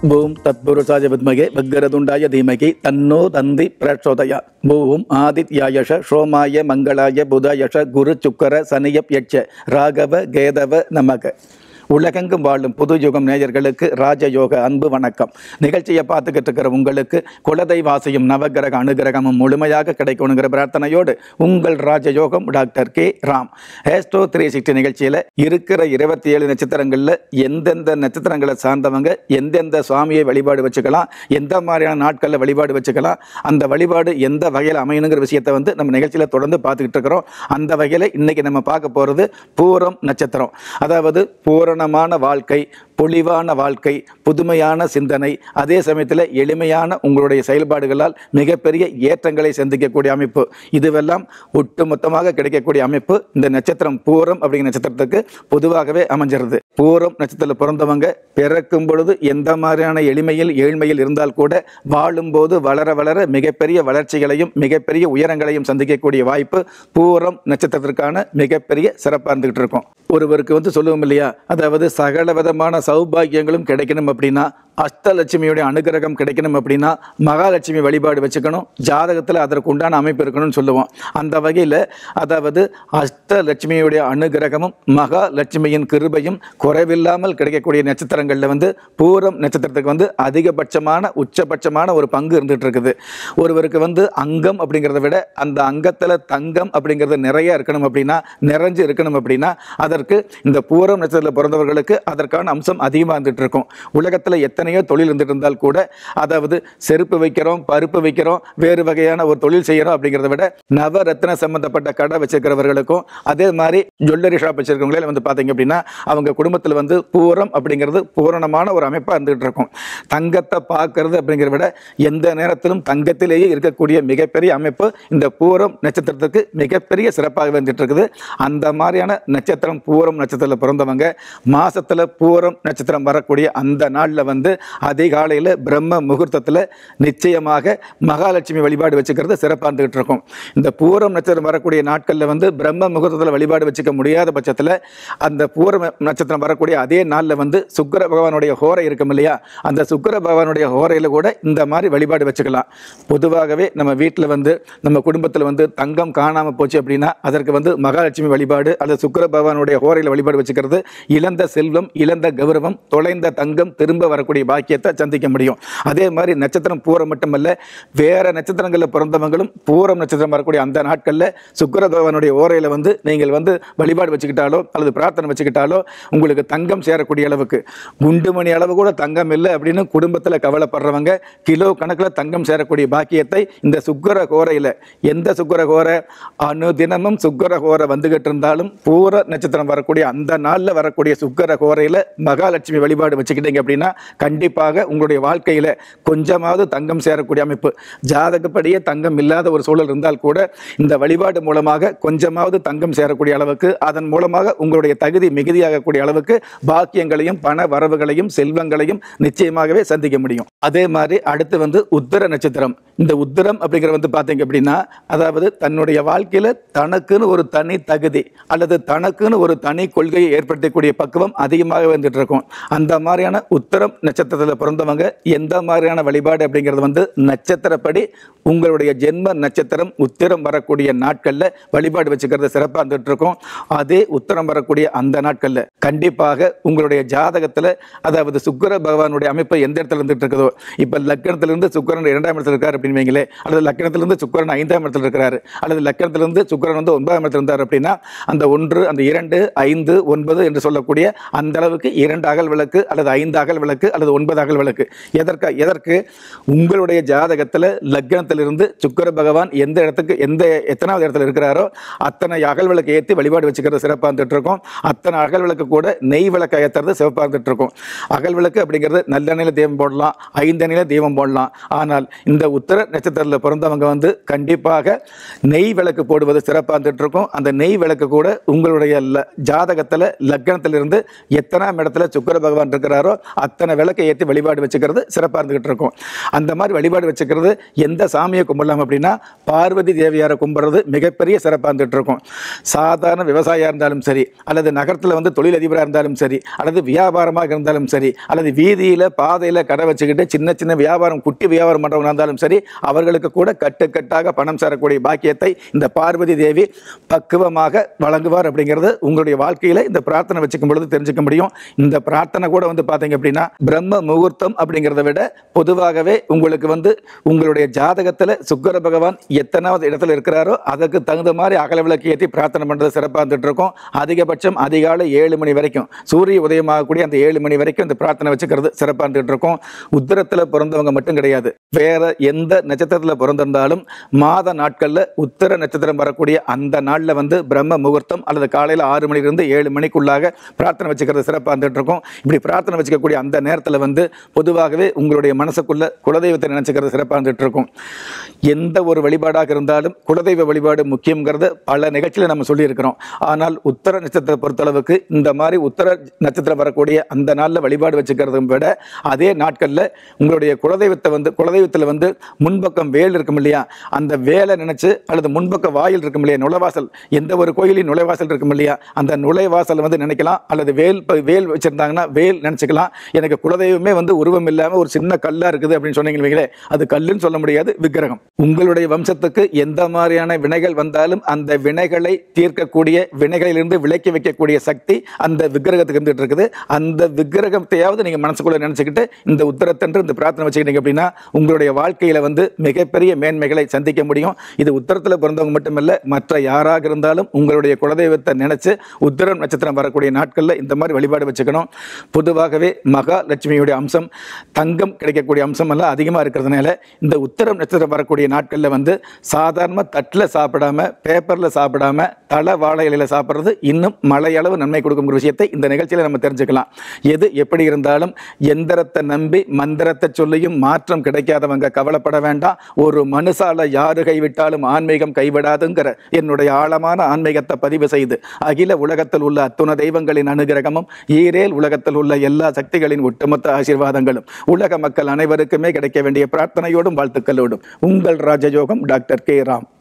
ஓம் தத்புருஷாய வித்மகே வக்கரதுண்டாய தீமகி தன்னோ தந்தி பிரச்சோதயா ஓம் ஆதித்யாயஷ சோமாய மங்களாய புதாயஷ குரு சுக்கர சனியப் யட்ச ராகவ கேதவ நமக உலகெங்கும் வாழும் புது யுகம் நேயர்களுக்கு ராஜயோக அன்பு வணக்கம் நிகழ்ச்சியை பார்த்துக்கிட்டு இருக்கிற உங்களுக்கு குலதெய்வாசியும் நவகிரக அனுகிரகமும் முழுமையாக கிடைக்கணுங்கிற பிரார்த்தனையோடு உங்கள் ராஜயோகம் டாக்டர் கே ராம் ஹேஸ்டோ த்ரீ சிக்ஸ்டி நிகழ்ச்சியில் இருக்கிற இருபத்தி ஏழு நட்சத்திரங்களில் எந்தெந்த நட்சத்திரங்களை சார்ந்தவங்க எந்தெந்த சுவாமியை வழிபாடு வச்சுக்கலாம் எந்த மாதிரியான நாட்களில் வழிபாடு வச்சுக்கலாம் அந்த வழிபாடு எந்த வகையில் அமையணுங்கிற விஷயத்தை வந்து நம்ம நிகழ்ச்சியில் தொடர்ந்து பார்த்துக்கிட்டு இருக்கிறோம் அந்த வகையில் இன்னைக்கு நம்ம பார்க்க போகிறது பூரம் நட்சத்திரம் அதாவது பூரணமான வாழ்க்கை பொலிவான வாழ்க்கை புதுமையான சிந்தனை அதே சமயத்தில் எளிமையான உங்களுடைய செயல்பாடுகளால் மிகப்பெரிய ஏற்றங்களை சந்திக்கக்கூடிய அமைப்பு இதுவெல்லாம் ஒட்டுமொத்தமாக கிடைக்கக்கூடிய அமைப்பு இந்த நட்சத்திரம் பூரம் அப்படிங்கிற நட்சத்திரத்துக்கு பொதுவாகவே அமைஞ்சிருது பூரம் நட்சத்திரத்தில் பிறந்தவங்க பிறக்கும் பொழுது எந்த மாதிரியான எளிமையில் ஏழ்மையில் இருந்தால் கூட வாழும்போது வளர வளர மிகப்பெரிய வளர்ச்சிகளையும் மிகப்பெரிய உயரங்களையும் சந்திக்கக்கூடிய வாய்ப்பு பூரம் நட்சத்திரத்திற்கான மிகப்பெரிய சிறப்பாக இருந்துகிட்டு இருக்கும் ஒருவருக்கு வந்து சொல்லுவோம் இல்லையா அதாவது சகல விதமான சௌபாகியங்களும் கிடைக்கணும் அப்படின்னா அஷ்டலட்சுமியுடைய அனுகிரகம் கிடைக்கணும் அப்படின்னா மகாலட்சுமி வழிபாடு வச்சுக்கணும் ஜாதகத்தில் அதற்கு உண்டான அமைப்பு இருக்கணும்னு சொல்லுவோம் அந்த வகையில் அதாவது அஷ்டலட்சுமியுடைய அனுகிரகமும் மகாலட்சுமியின் கிருபையும் குறைவில்லாமல் கிடைக்கக்கூடிய நட்சத்திரங்களில் வந்து பூரம் நட்சத்திரத்துக்கு வந்து அதிகபட்சமான உச்சபட்சமான ஒரு பங்கு இருந்துகிட்டு இருக்குது ஒருவருக்கு வந்து அங்கம் அப்படிங்கிறத விட அந்த அங்கத்தில் தங்கம் அப்படிங்கிறது நிறைய இருக்கணும் அப்படின்னா நிறைஞ்சு இருக்கணும் அப்படின்னா அதற்கு இந்த பூரம் நட்சத்திரத்தில் பிறந்தவர்களுக்கு அதற்கான அம்சம் அதிகமாக இருந்துட்டு இருக்கும் உலகத்தில் எத்தனையோ தொழில் இருந்துட்டு இருந்தால் கூட அதாவது செருப்பு வைக்கிறோம் பருப்பு வைக்கிறோம் வேறு வகையான ஒரு தொழில் செய்கிறோம் அப்படிங்கிறத விட நவரத்ன சம்பந்தப்பட்ட கடை வச்சிருக்கிறவர்களுக்கும் அதே மாதிரி ஜுவல்லரி ஷாப் வச்சிருக்கவங்களே வந்து பார்த்தீங்க அப்படின்னா அவங்க குடும்பத்தில் வந்து பூரம் அப்படிங்கிறது பூரணமான ஒரு அமைப்பாக இருந்துகிட்டு இருக்கும் தங்கத்தை பார்க்கறது அப்படிங்கிறத விட எந்த நேரத்திலும் தங்கத்திலேயே இருக்கக்கூடிய மிகப்பெரிய அமைப்பு இந்த பூரம் நட்சத்திரத்துக்கு மிகப்பெரிய சிறப்பாக வந்துட்டு இருக்குது அந்த மாதிரியான நட்சத்திரம் பூரம் நட்சத்திரத்தில் பிறந்தவங்க மாசத்துல பூரம் நட்சத்திரம் வரக்கூடிய அந்த நாளில் வந்து அதிகாலையில் பிரம்ம முகூர்த்தத்தில் நிச்சயமாக மகாலட்சுமி வழிபாடு வச்சுக்கிறது சிறப்பாக இருந்துகிட்டு இருக்கும் இந்த பூரம் நட்சத்திரம் வரக்கூடிய நாட்களில் வந்து பிரம்ம முகூர்த்தத்தில் வழிபாடு வச்சுக்க முடியாத பட்சத்தில் அந்த பூரம் நட்சத்திரம் வரக்கூடிய அதே நாளில் வந்து சுக்கிர பகவானுடைய ஹோரை இருக்கும் இல்லையா அந்த சுக்கிர பகவானுடைய ஹோரையில் கூட இந்த மாதிரி வழிபாடு வச்சுக்கலாம் பொதுவாகவே நம்ம வீட்டில் வந்து நம்ம குடும்பத்தில் வந்து தங்கம் காணாமல் போச்சு அப்படின்னா அதற்கு வந்து மகாலட்சுமி வழிபாடு அல்லது சுக்கிர பகவானுடைய ஹோரையில் வழிபாடு வச்சுக்கிறது இழந்த செல்வம் இழந்த கௌரவம் தொலைந்த தங்கம் திரும்ப வரக்கூடிய பாக்கியத்தை சந்திக்க முடியும் அதே மாதிரி நட்சத்திரம் பூரம் மட்டுமல்ல வேற நட்சத்திரங்களில் பிறந்தவங்களும் பூரம் நட்சத்திரம் வரக்கூடிய அந்த நாட்களில் சுக்கிர பகவானுடைய ஓரையில் வந்து நீங்கள் வந்து வழிபாடு வச்சுக்கிட்டாலோ அல்லது பிரார்த்தனை வச்சுக்கிட்டாலோ உங்களுக்கு தங்கம் சேரக்கூடிய அளவுக்கு குண்டு மணி அளவு கூட தங்கம் இல்லை அப்படின்னு குடும்பத்தில் கவலைப்படுறவங்க கிலோ கணக்கில் தங்கம் சேரக்கூடிய பாக்கியத்தை இந்த சுக்கர கோரையில் எந்த சுக்கர கோரை அணு தினமும் சுக்கர கோரை வந்துகிட்டு இருந்தாலும் பூர நட்சத்திரம் வரக்கூடிய அந்த நாளில் வரக்கூடிய சுக்கர கோரையில் மகாலட்சுமி வழிபாடு வச்சுக்கிட்டீங்க அப்படின்னா கண்டிப்பாக உங்களுடைய வாழ்க்கையில் கொஞ்சமாவது தங்கம் சேரக்கூடிய அமைப்பு ஜாதகப்படியே தங்கம் இல்லாத ஒரு சூழல் இருந்தால் கூட இந்த வழிபாடு மூலமாக கொஞ்சமாவது தங்கம் சேரக்கூடிய அளவுக்கு அதன் மூலமாக உங்களுடைய தகுதி மிகுதியாகக்கூடிய அளவுக்கு பாக்கியங்களையும் பண வரவுகளையும் செல்வங்களையும் நிச்சயமாகவே சந்திக்க முடியும் அதே மாதிரி அடுத்து வந்து உத்தர நட்சத்திரம் இந்த உத்தரம் அப்படிங்கிற வந்து பார்த்தீங்க அப்படின்னா அதாவது தன்னுடைய வாழ்க்கையில் தனக்குன்னு ஒரு தனி தகுதி அல்லது தனக்குன்னு ஒரு தனி கொள்கையை ஏற்படுத்தக்கூடிய பக்குவம் அதிகமாக வந்துட்டு இருக்கும் அந்த மாதிரியான உத்தரம் நட்சத்திரத்தில் பிறந்தவங்க எந்த மாதிரியான வழிபாடு அப்படிங்கிறது வந்து நட்சத்திரப்படி உங்களுடைய ஜென்ம நட்சத்திரம் உத்திரம் வரக்கூடிய நாட்களில் வழிபாடு வச்சுக்கிறது சிறப்பாக இருந்துட்டு இருக்கும் அதே உத்தரம் வரக்கூடிய அந்த நாட்களில் கண்டிப்பாக உங்களுடைய ஜாதகத்தில் அதாவது சுக்கிர பகவானுடைய அமைப்பு எந்த இடத்துல இருந்துட்டு இருக்குதோ இப்போ லக்கணத்திலிருந்து சுக்கிரன் இரண்டாம் இடத்துல இருக்கார் அப்படின்னு வைங்களே அல்லது லக்கணத்திலிருந்து சுக்கிரன் ஐந்தாம் இடத்துல இருக்கிறாரு அல்லது லக்கணத்திலிருந்து சுக்கிரன் வந்து ஒன்பதாம் இடத்துல இருந்தார் அப்படின்னா அந்த ஒன்று அந்த இரண்டு ஐந்து ஒன்பது என்று சொல்லக்கூடிய அந்த அளவுக்கு இரண்டு அகல் விளக்கு அல்லது ஐந்து அகல் விளக்கு அல்லது ஒன்பது அகல் விளக்கு எதற்கு எதற்கு உங்களுடைய ஜாதகத்தில் லக்னத்திலிருந்து சுக்கிர பகவான் எந்த இடத்துக்கு எந்த எத்தனாவது இடத்துல இருக்கிறாரோ அத்தனை அகல் விளக்கு ஏற்றி வழிபாடு வச்சுக்கிறது சிறப்பாக இருந்துட்டு இருக்கும் அத்தனை அகல் விளக்கு கூட நெய் விளக்கை ஏற்றுறது சிறப்பாக இருந்துட்டு இருக்கும் அகல் விளக்கு அப்படிங்கிறது நல்லெண்ணெயில் தீபம் போடலாம் ஐந்தெண்ணில தீபம் போடலாம் ஆனால் இந்த உத்தர நட்சத்திரத்தில் பிறந்தவங்க வந்து கண்டிப்பாக நெய் விளக்கு போடுவது சிறப்பாக இருந்துட்டு இருக்கும் அந்த நெய் விளக்கு கூட உங்களுடைய ல- ஜாதகத்தில் லக்னத்திலிருந்து எத்தனாம் இடத்துல சுக்கிர பகவான் இருக்கிறாரோ அத்தனை விளக்கு விளக்கை ஏற்றி வழிபாடு வச்சுக்கிறது சிறப்பாக இருந்துகிட்டு இருக்கும் அந்த மாதிரி வழிபாடு வச்சுக்கிறது எந்த சாமியை கும்பிடலாம் அப்படின்னா பார்வதி தேவியாரை கும்பிட்றது மிகப்பெரிய சிறப்பாக இருந்துகிட்டு இருக்கும் சாதாரண விவசாயியாக இருந்தாலும் சரி அல்லது நகரத்தில் வந்து தொழிலதிபராக இருந்தாலும் சரி அல்லது வியாபாரமாக இருந்தாலும் சரி அல்லது வீதியில் பாதையில் கடை வச்சுக்கிட்டு சின்ன சின்ன வியாபாரம் குட்டி வியாபாரம் பண்ணுறவங்க இருந்தாலும் சரி அவர்களுக்கு கூட கட்டுக்கட்டாக பணம் சேரக்கூடிய பாக்கியத்தை இந்த பார்வதி தேவி பக்குவமாக வழங்குவார் அப்படிங்கிறது உங்களுடைய வாழ்க்கையில் இந்த பிரார்த்தனை வச்சுக்கும் பொழுது தெரிஞ்சுக்க முடியும் இந்த பிரார்த்தனை கூட வந்து பார்த்தீங்க அப்படின்னா பிரம்ம முகூர்த்தம் அப்படிங்கிறத விட பொதுவாகவே உங்களுக்கு வந்து உங்களுடைய ஜாதகத்தில் சுக்கர பகவான் எத்தனாவது இடத்துல இருக்கிறாரோ அதுக்கு தகுந்த மாதிரி அகல விளக்கு ஏற்றி பிரார்த்தனை பண்ணுறது சிறப்பாக இருந்துட்டு இருக்கும் அதிகபட்சம் அதிகாலை ஏழு மணி வரைக்கும் சூரிய உதயமாகக்கூடிய அந்த ஏழு மணி வரைக்கும் இந்த பிரார்த்தனை வச்சுக்கிறது சிறப்பாக இருந்துட்டு இருக்கும் உத்திரத்தில் பிறந்தவங்க மட்டும் கிடையாது வேற எந்த நட்சத்திரத்தில் பிறந்திருந்தாலும் மாத நாட்களில் உத்தர நட்சத்திரம் வரக்கூடிய அந்த நாளில் வந்து பிரம்ம முகூர்த்தம் அல்லது காலையில் ஆறு மணிலிருந்து ஏழு மணிக்குள்ளாக பிரார்த்தனை வச்சுக்கிறது சிறப்பாக இருந்துட்டு இருக்கும் இப்படி பிரார்த்தனை வச்சுக்கக்கூடிய அந்த நேரத்தில் வந்து பொதுவாகவே உங்களுடைய மனசுக்குள்ள குலதெய்வத்தை நினைச்சுக்கிறது சிறப்பாக இருந்துட்டு இருக்கும் எந்த ஒரு வழிபாடாக இருந்தாலும் குலதெய்வ வழிபாடு முக்கியங்கிறது பல நிகழ்ச்சியில் நம்ம சொல்லியிருக்கிறோம் ஆனால் உத்தர நட்சத்திரத்தை பொறுத்தளவுக்கு இந்த மாதிரி உத்தர நட்சத்திரம் வரக்கூடிய அந்த நாளில் வழிபாடு வச்சுக்கிறத விட அதே நாட்களில் உங்களுடைய குலதெய்வத்தை வந்து குலதெய்வத்தில் வந்து முன்பக்கம் வேல் இருக்கும் இல்லையா அந்த வேலை நினைச்சு அல்லது முன்பக்க வாயில் இருக்கும் இல்லையா நுழைவாசல் எந்த ஒரு கோயிலின் நுழைவாசல் இருக்கும் இல்லையா அந்த நுழைவாசல் வந்து நினைக்கலாம் அல்லது வேல் ப- வேல் வச்சிருந்தாங்கன்னா வேல் நினைச்சுக்கலாம் எனக்கு குலதெய்வமே வந்து உருவம் இல்லாமல் ஒரு சின்ன கல்லா இருக்குது அப்படின்னு சொன்னீங்க வைங்களேன் அது கல்லுன்னு சொல்ல முடியாது விக்கிரகம் உங்களுடைய வம்சத்துக்கு எந்த மாதிரியான வினைகள் வந்தாலும் அந்த வினைகளை தீர்க்கக்கூடிய வினைகளிலிருந்து விலக்கி வைக்கக்கூடிய சக்தி அந்த விக்கிரகத்துக்கு இருந்துட்டு இருக்குது அந்த விக்கிரகத்தையாவது நீங்க மனசுக்குள்ள நினைச்சுக்கிட்டு இந்த உத்தரத்தன்று இந்த பிரார்த்தனை வச்சுக்கிட்டீங்க அப்படின்னா உங்களுடைய வாழ்க்கையில வந்து மிகப்பெரிய மேன்மைகளை சந்திக்க முடியும் இது உத்தரத்தில் பிறந்தவங்க மட்டுமல்ல மற்ற யாராக இருந்தாலும் உங்களுடைய குலதெய்வத்தை நினைச்சு உத்தரம் நட்சத்திரம் வரக்கூடிய நாட்களில் இந்த மாதிரி வழிபாடு வச்சுக்கணும் பொதுவாகவே மகாலட்சுமியுடைய அம்சம் தங்கம் கிடைக்கக்கூடிய அம்சம் எல்லாம் அதிகமாக இருக்கிறதுனால இந்த உத்தரம் நட்சத்திரம் வரக்கூடிய நாட்களில் வந்து சாதாரண தட்டில் சாப்பிடாம பேப்பரில் சாப்பிடாம தலை வாழை இலையில சாப்பிட்றது இன்னும் மலையளவு நன்மை கொடுக்குங்கிற விஷயத்தை இந்த நிகழ்ச்சியில் நம்ம தெரிஞ்சுக்கலாம் எது எப்படி இருந்தாலும் எந்திரத்தை நம்பி மந்திரத்தை சொல்லியும் மாற்றம் கிடைக்காதவங்க கவலைப்பட வேண்டாம் ஒரு மனுஷால யாரு கைவிட்டாலும் ஆன்மீகம் கைவிடாதுங்கிற என்னுடைய ஆழமான ஆன்மீகத்தை பதிவு செய்து அகில உலகத்தில் உள்ள அத்துண தெய்வங்களின் அனுகிரகமும் ஈரேல் உலகத்தில் உள்ள எல்லா சக்திகளின் ஒட்டுமொத்த ஆசீர்வாதங்களும் உலக மக்கள் அனைவருக்குமே கிடைக்க வேண்டிய பிரார்த்தனையோடும் வாழ்த்துக்களோடும் உங்கள் ராஜயோகம் டாக்டர் கே ராம்